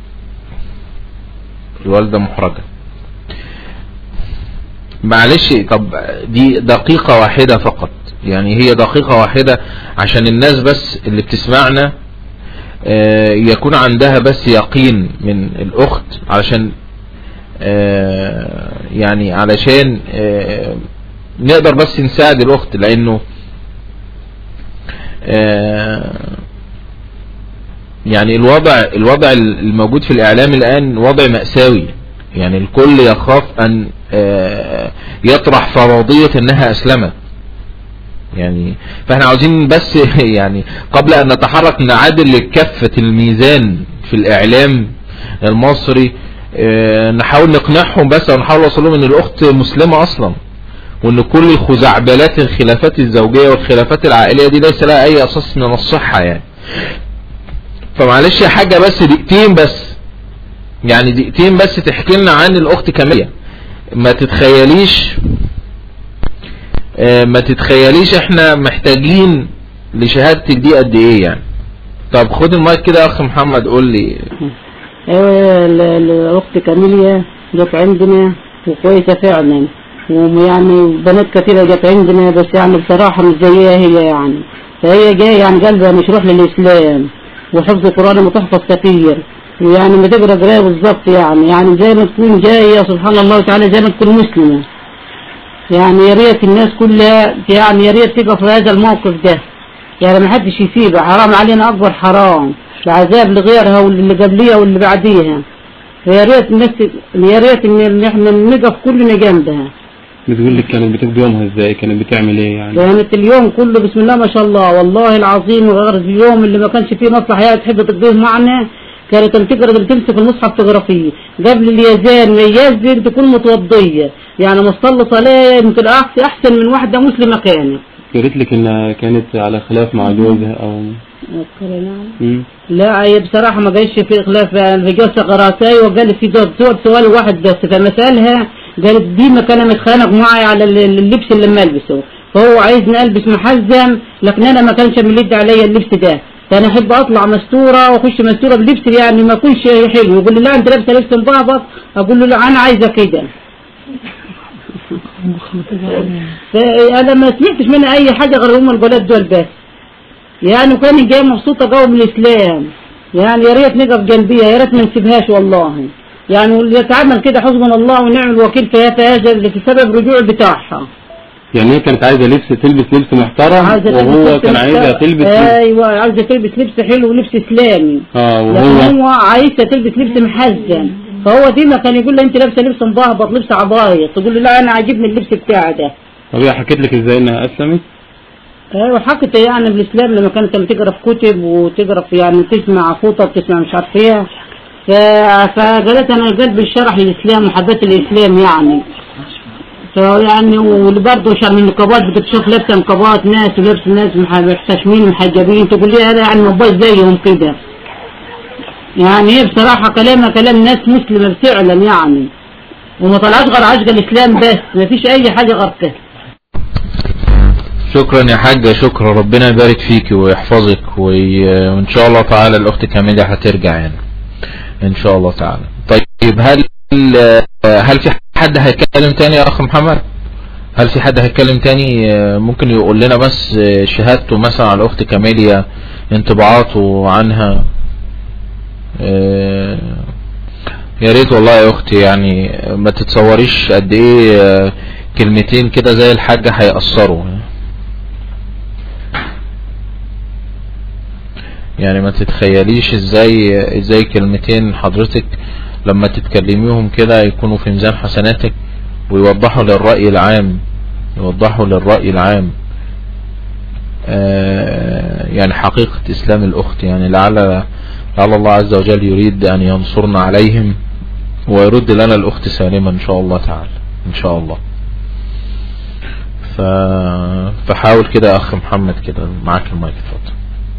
[SPEAKER 1] الوالدة محرجة معلش طب دي دقيقة واحدة فقط يعني هي دقيقة واحدة عشان الناس بس اللي بتسمعنا آه، يكون عندها بس يقين من الأخت علشان آه، يعني علشان آه، نقدر بس نساعد الأخت لأنه آه، يعني الوضع الوضع الموجود في الإعلام الآن وضع مأساوي يعني الكل يخاف أن آه، يطرح فرضية أنها أسلمت يعني فاحنا عاوزين بس يعني قبل أن نتحرك نعادل لكفة الميزان في الإعلام المصري آه، نحاول نقنعهم بس او نحاول نوصل لهم ان الاخت مسلمة اصلا وان كل الخزعبلات الخلافات الزوجية والخلافات العائلية دي ليس لها اي اساس من الصحة يعني فمعلش يا حاجة بس دقيقتين بس يعني دقيقتين بس تحكي لنا عن الاخت كاميليا ما تتخيليش آه، ما تتخيليش احنا محتاجين لشهادتك دي قد ايه يعني طب خد المايك كده يا اخ محمد قول لي
[SPEAKER 4] ايوه ال- ال- الاخت كاميليا جت عندنا وكويسه فعلا ويعني بنات كثيرة جت عندنا بس يعني بصراحة مش زيها هي يعني فهي جاية يعني قلبها مشروح للإسلام وحفظ القرآن وتحفظ كثير ويعني ما تقرا قراية بالظبط يعني يعني زي ما تكون جاية سبحان الله تعالى زي ما تكون مسلمة يعني يا ريت الناس كلها يعني يا ريت تقف في هذا الموقف ده يعني ما حدش يسيبها حرام علينا أكبر حرام العذاب لغيرها واللي قبليها واللي بعديها يا ريت الناس يا ريت ان احنا نقف كلنا جنبها
[SPEAKER 3] بتقول لك كانت بتقضي يومها ازاي كانت بتعمل ايه يعني
[SPEAKER 4] كانت اليوم كله بسم الله ما شاء الله والله العظيم غير اليوم اللي ما كانش فيه مصلحة هي تحب تقضيه معنا كانت تقرا بتمسك المصحف تقرا فيه قبل اليزان ما يزن تكون متوضية يعني ما تصلي صلاة يمكن أحسن أحسن من واحدة مسلمة كانت
[SPEAKER 3] قالت لك انها كانت على خلاف مع جوزها او مم.
[SPEAKER 4] لا هي بصراحة ما قالش في خلاف في جوز قراتي وقال لي في دور سؤال سؤال واحد بس فما سألها قالت دي ما كان متخانق معي على ال- ال- اللبس اللي لما البسه فهو عايزني البس محزم لكن انا ما كانش ملد عليا اللبس ده فانا احب اطلع مستوره واخش مستوره بلبس يعني ما يكونش حلو يقول لي لا انت لابسه لبس مبهبط اقول له لا انا عايزه كده فانا ما سمعتش منها اي حاجه غير هم البنات دول بس يعني وكان جاي مبسوطه قوي من الاسلام يعني يا ريت نقف جنبيها يا ريت ما نسيبهاش والله يعني واللي يتعامل كده حسبنا الله ونعم الوكيل فيها فهذا اللي بسبب رجوع بتاعها
[SPEAKER 3] يعني هي كانت عايزة لبس تلبس لبس محترم
[SPEAKER 4] عايزه تلبس
[SPEAKER 3] وهو
[SPEAKER 4] لبس
[SPEAKER 3] كان عايزها
[SPEAKER 4] محترم.
[SPEAKER 3] تلبس لبس
[SPEAKER 4] ايوه عايزه تلبس لبس حلو ولبس اسلامي
[SPEAKER 3] اه
[SPEAKER 4] لكن
[SPEAKER 3] وهو
[SPEAKER 4] هو عايزه تلبس لبس محزن فهو ديما كان يقول لها انت لابسه لبس مبهبط لبس عبايط تقول له لا انا عاجبني اللبس بتاعي ده
[SPEAKER 3] طب هي حكيت لك ازاي انها اسلمت
[SPEAKER 4] ايوه حكت يعني بالاسلام لما كانت لما تقرا في كتب وتقرا في يعني تسمع خطب تسمع مش عارف ايه ف- فقالت انا قلبي الشرح للاسلام وحبيت الاسلام يعني فيعني وبرضه عشان من النقابات بتشوف لابسه نقابات ناس ولبس ناس مح- محتشمين محجبين تقول لي انا يعني موبايل زيهم كده يعني هي بصراحه كلامها كلام ناس مسلمه فعلا يعني وما طلعش غير عشق الاسلام بس ما فيش اي حاجه غير كده
[SPEAKER 1] شكرا يا حاجة شكرا ربنا يبارك فيك ويحفظك وي- وان شاء الله تعالى الاخت كاميليا هترجع يعني ان شاء الله تعالى طيب هل هل في حد هيتكلم تاني يا اخ محمد هل في حد هيتكلم تاني آه، ممكن يقول لنا بس آه، شهادته مثلا على الاخت كاميليا انطباعاته عنها آه، يا ريت والله يا اختي يعني ما تتصوريش قد ايه آه، كلمتين كده زي الحاجة هيأثروا يعني ما تتخيليش ازاي ازاي كلمتين حضرتك لما تتكلميهم كده يكونوا في ميزان حسناتك ويوضحوا للرأي العام يوضحوا للرأي العام آه، يعني حقيقة إسلام الأخت يعني لعل لعل الله عز وجل يريد أن ينصرنا عليهم ويرد لنا الأخت سالمة إن شاء الله تعالى إن شاء الله ف... فحاول كده يا أخ محمد كده معاك المايك اتفضل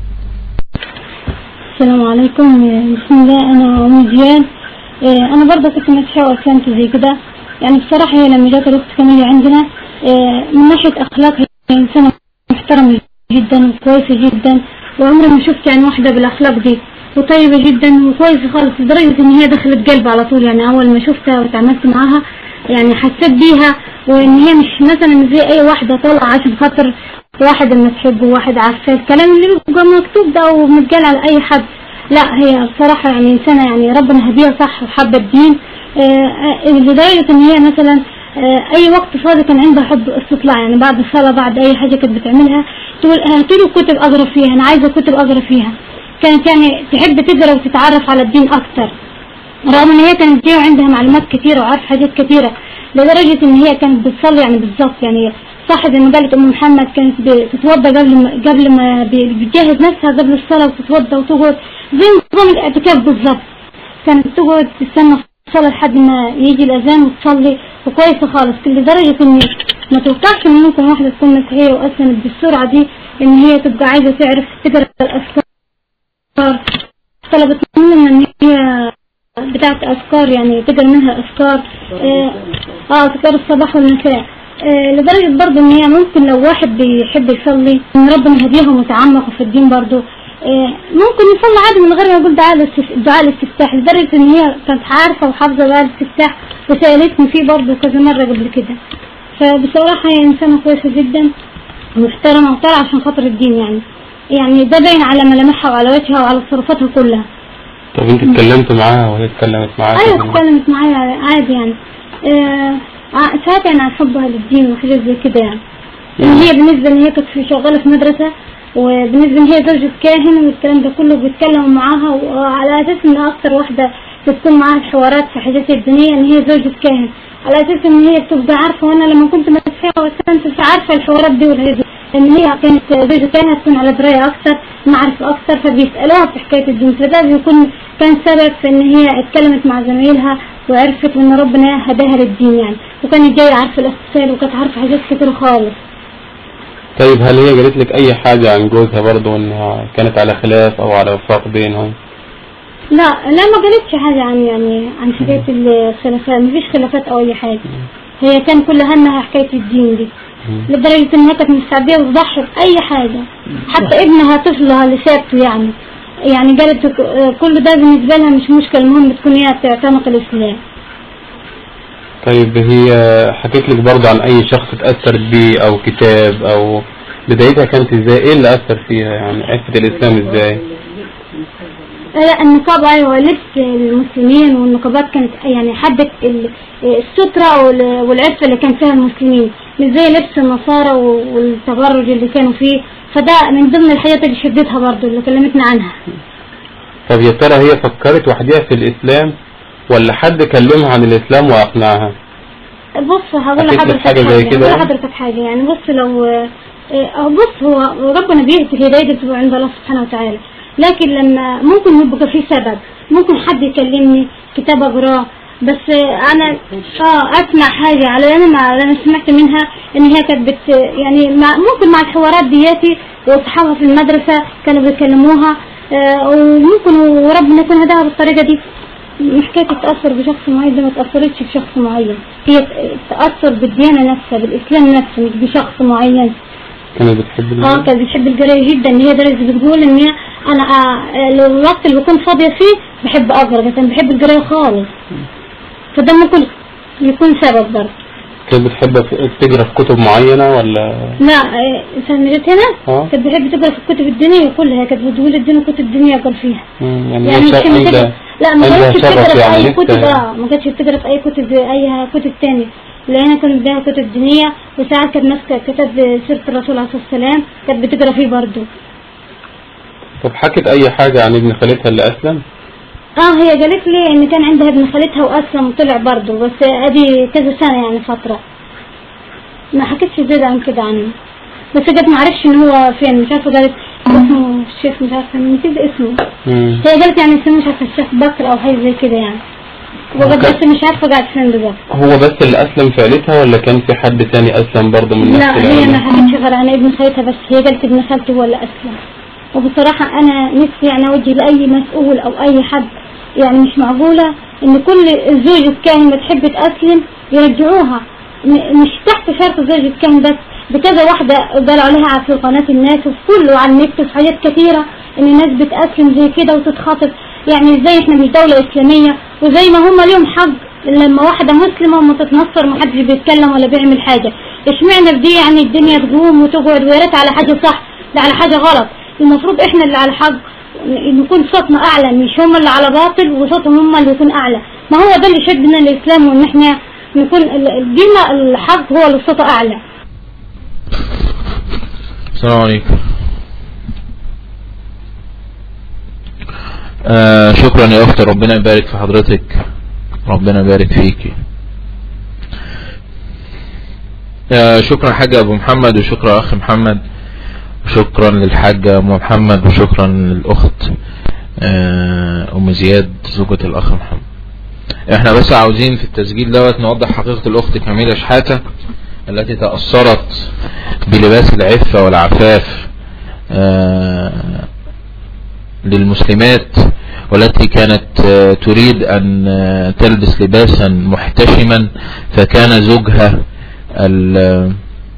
[SPEAKER 5] السلام عليكم بسم الله انا ام زياد آه، انا برضه كنت متحاور كانت زي كده يعني بصراحه هي لما جات الاخت كاميليا عندنا آه، من ناحيه اخلاق هي انسانه محترمه جدا وكويسه جدا وعمري ما شفت يعني واحده بالاخلاق دي وطيبه جدا وكويسه خالص لدرجه ان هي دخلت قلبي على طول يعني اول ما شفتها وتعاملت معاها يعني حسيت بيها وان هي مش مثلا زي اي واحده طالعه عشان خاطر واحد ما تحبه واحد عارفاه الكلام اللي بيبقى مكتوب ده ومتقال على اي حد لا هي بصراحة يعني إنسانة يعني ربنا هديها صح وحابة الدين آه، آه، لدرجة إن هي مثلا آه، أي وقت فاضي كان عندها حب استطلاع يعني بعد الصلاة بعد أي حاجة كانت بتعملها تقول هاتوا له كتب أقرأ فيها أنا عايزة كتب أقرأ فيها كانت يعني تحب تقرأ وتتعرف على الدين أكتر رغم ان هي كانت جايه عندها معلومات كتيرة وعارفة حاجات كتيرة لدرجة ان هي كانت بتصلي يعني بالظبط يعني صح زي ما قالت ام محمد كانت بتتوضى قبل ما قبل ما ب- بتجهز نفسها قبل الصلاة وتتوضى وتقعد زي نظام الاعتكاف بالظبط كانت تقعد تستنى الصلاة لحد ما يجي الأذان وتصلي وكويسة خالص لدرجة إن ما توقعش إن ممكن واحدة تكون مسيحية وأسلمت بالسرعة دي إن هي تبقى عايزة تعرف تقرأ الأذكار طلبت مننا إن هي بتاعت أذكار يعني تقرأ منها أذكار آه آه، أذكار الصباح والمساء آه لدرجة برضه إن هي ممكن لو واحد بيحب يصلي إن ربنا هديهم وتعمقوا في الدين برضه آه ممكن يصلي عادي من غير ما يقول دعاء الاستف- دعاء الاستفتاح لدرجة إن هي كانت عارفة وحافظة دعاء الاستفتاح وسألتني فيه برضه كذا مرة قبل كده فبصراحة هي إنسانة كويسة جدا محترمة وطالعة عشان خاطر الدين يعني يعني ده باين على ملامحها وعلى وجهها وعلى تصرفاتها كلها
[SPEAKER 3] طب انت اتكلمت معاها وهي اتكلمت معاك
[SPEAKER 5] ايوه اتكلمت معايا عادي يعني آه ع- ساعات يعني عن حبها للدين وحاجات زي كده يعني ان هي بالنسبه ان هي كانت في- شغاله في مدرسه وبالنسبه ان هي زوجة كاهن والكلام ده كله بيتكلموا معاها وعلى اساس ان اكتر واحده بتكون معاها الحوارات في حاجات الدينيه ان هي زوجة كاهن على اساس ان هي بتبقى عارفه وانا لما كنت مسيحيه وكنت مش عارفه الحوارات دي والحاجات دي ان هي كانت زوجة كاهن تكون على درايه اكتر معرفه اكتر فبيسالوها في حكايه الدين فده بيكون كان سبب في ان هي اتكلمت مع زمايلها وعرفت ان ربنا هداها للدين يعني وكانت جايه عارفه الاغتسال وكانت عارفه حاجات كتير خالص
[SPEAKER 3] طيب هل هي قالت لك اي حاجة عن جوزها برضو انها كانت على خلاف او على وفاق بينهم
[SPEAKER 5] لا لا ما قالتش حاجة عن يعني عن حكاية الخلافات مفيش خلافات أو أي حاجة هي كان كل همها حكاية الدين دي لدرجة إنها كانت مستعدية تضحي بأي حاجة حتى ابنها طفلها اللي سابته يعني يعني قالت ك- كل ده بالنسبة لها مش مشكلة المهم تكون هي تعتنق الإسلام
[SPEAKER 3] طيب هي حكيت لك برضه عن اي شخص اتأثرت بيه او كتاب او بدايتها كانت ازاي ايه اللي اثر فيها يعني عرفت الاسلام ازاي
[SPEAKER 5] لا النقاب ايوه لبس المسلمين والنقابات كانت يعني حدت ال- السترة وال- والعفة اللي كان فيها المسلمين مش زي لبس النصارى والتبرج اللي كانوا فيه فده من ضمن الحاجات اللي شدتها برضو اللي كلمتنا عنها
[SPEAKER 3] طب يا ترى هي فكرت وحدها في الاسلام ولا حد كلمها عن الاسلام واقنعها
[SPEAKER 5] بص هقول
[SPEAKER 3] أكيد
[SPEAKER 5] لحضرتك
[SPEAKER 3] حاجة زي كده
[SPEAKER 5] هقول
[SPEAKER 3] يعني؟
[SPEAKER 5] لحضرتك حاجة يعني بص لو آه، بص هو ربنا بيهدي الهداية دي بتبقى عند الله سبحانه وتعالى لكن لما ممكن يبقى في سبب ممكن حد يكلمني كتاب اقراه بس آه، انا اه اسمع حاجة على انا ما انا سمعت منها ان هي كانت بت يعني مع ممكن مع الحوارات دياتي واصحابها في المدرسة كانوا بيكلموها آه، وممكن وربنا يكون هداها بالطريقة دي حكاية تتأثر بشخص معين دي ما تأثرتش بشخص معين هي تأثر بالديانة نفسها بالإسلام نفسه مش بشخص معين
[SPEAKER 3] كانت بتحب
[SPEAKER 5] اه
[SPEAKER 3] النبي
[SPEAKER 5] كانت بتحب القراية جدا ان هي درجة بتقول ان هي انا آه لو الوقت اللي بكون فاضية فيه بحب اقرا بس انا بحب القراية خالص فده ممكن يكون سبب برضه
[SPEAKER 3] كانت بتحب تقرا في كتب معينة ولا
[SPEAKER 5] لا آه، سنة جت هنا
[SPEAKER 3] اه
[SPEAKER 5] كانت بتحب تقرا في الكتب الدينية كلها كانت بتقول اديني كتب دينية اقرا فيها
[SPEAKER 3] مم، يعني
[SPEAKER 5] يعني
[SPEAKER 3] هي
[SPEAKER 5] مش
[SPEAKER 3] شا-
[SPEAKER 5] كانت
[SPEAKER 3] عندها
[SPEAKER 5] بتقرا لا ما
[SPEAKER 3] عندها
[SPEAKER 5] كانتش
[SPEAKER 3] شغف
[SPEAKER 5] بتقرا في
[SPEAKER 3] يعني
[SPEAKER 5] اي كتب
[SPEAKER 3] نفسها-
[SPEAKER 5] اه ما كانتش بتقرا في اي كتب اي كتب تانية لان كانت بدها كتب دينية وساعات كانت ماسكة كتاب سيرة الرسول عليه الصلاة والسلام كانت بتقرا فيه برضه
[SPEAKER 3] طب حكت اي حاجة عن ابن خالتها اللي اسلم
[SPEAKER 5] اه هي قالت لي ان كان عندها ابن خالتها واسلم وطلع برضه بس ادي كذا سنة يعني فترة ما حكيتش زيادة عن كده عنه بس قد ما عرفش ان هو فين مش عارفة قالت اسمه الشيخ مش عارفة نسيت اسمه
[SPEAKER 3] مم.
[SPEAKER 5] هي قالت يعني اسمه مش عارفة الشيخ بكر او حاجة زي كده يعني وقد
[SPEAKER 3] وكان-
[SPEAKER 5] بس مش عارفة قاعد فين دلوقتي
[SPEAKER 3] هو بس اللي اسلم في عيلتها ولا كان في حد تاني اسلم برضه من نفس
[SPEAKER 5] لا هي ما
[SPEAKER 3] العيلة
[SPEAKER 5] حكتش غير عن ابن خالتها بس هي قالت ابن خالتي هو اللي اسلم وبصراحة انا نفسي يعني اوجه لاي مسؤول او اي حد يعني مش معقولة ان كل زوج الكاهن بتحب تأسلم يرجعوها م- مش تحت شرط زوج الكاهن بس بكذا واحدة قالوا عليها في قناة الناس وفي كله على النت وفي حاجات كثيرة ان الناس بتأسلم زي كده وتتخاطب يعني ازاي احنا مش دولة اسلامية وزي ما هم ليهم حق لما واحدة مسلمة وما تتنصر محدش بيتكلم ولا بيعمل حاجة اشمعنى في دي يعني الدنيا تقوم وتقعد ويا ريت على حاجة صح لا على حاجة غلط المفروض احنا اللي على حق ن- نكون صوتنا اعلى مش هم اللي على باطل وصوتهم هم اللي يكون اعلى ما هو ده اللي شدنا الاسلام وان احنا نكون ال- الدين الحق هو اللي صوته اعلى
[SPEAKER 1] السلام عليكم آه شكرا يا اخت ربنا يبارك في حضرتك ربنا يبارك فيكي آه شكرا حاج ابو محمد وشكرا اخ محمد وشكرا للحاجة ام محمد وشكرا للاخت آه ام زياد زوجة الاخ محمد احنا بس عاوزين في التسجيل دوت نوضح حقيقة الاخت كميلة شحاتة التي تأثرت بلباس العفة والعفاف آه، للمسلمات والتي كانت آه، تريد أن آه، تلبس لباسا محتشما فكان زوجها ال-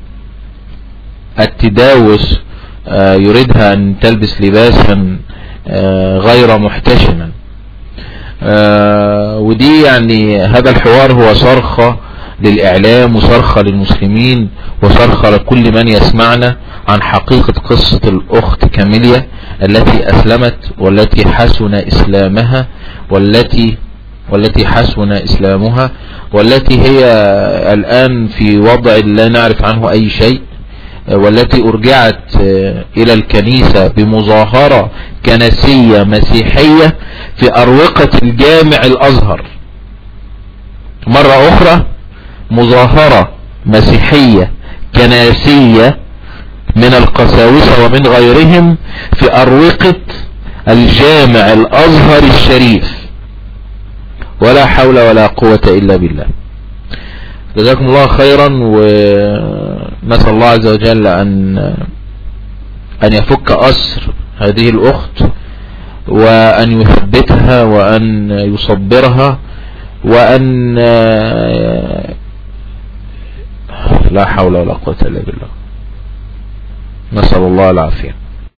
[SPEAKER 1] التداوس آه، يريدها أن تلبس لباسا آه، غير محتشما آه، ودي يعني هذا الحوار هو صرخة للإعلام وصرخة للمسلمين وصرخة لكل من يسمعنا عن حقيقة قصة الأخت كاميليا التي أسلمت والتي حسن إسلامها والتي والتي حسن إسلامها والتي هي الآن في وضع لا نعرف عنه أي شيء والتي أرجعت إلى الكنيسة بمظاهرة كنسية مسيحية في أروقة الجامع الأزهر مرة أخرى مظاهرة مسيحية كناسية من القساوسة ومن غيرهم في أروقة الجامع الأزهر الشريف ولا حول ولا قوة إلا بالله جزاكم الله خيرا ونسأل الله عز وجل أن أن يفك أسر هذه الأخت وأن يثبتها وأن يصبرها وأن لا حول ولا قوة إلا بالله نسأل الله العافية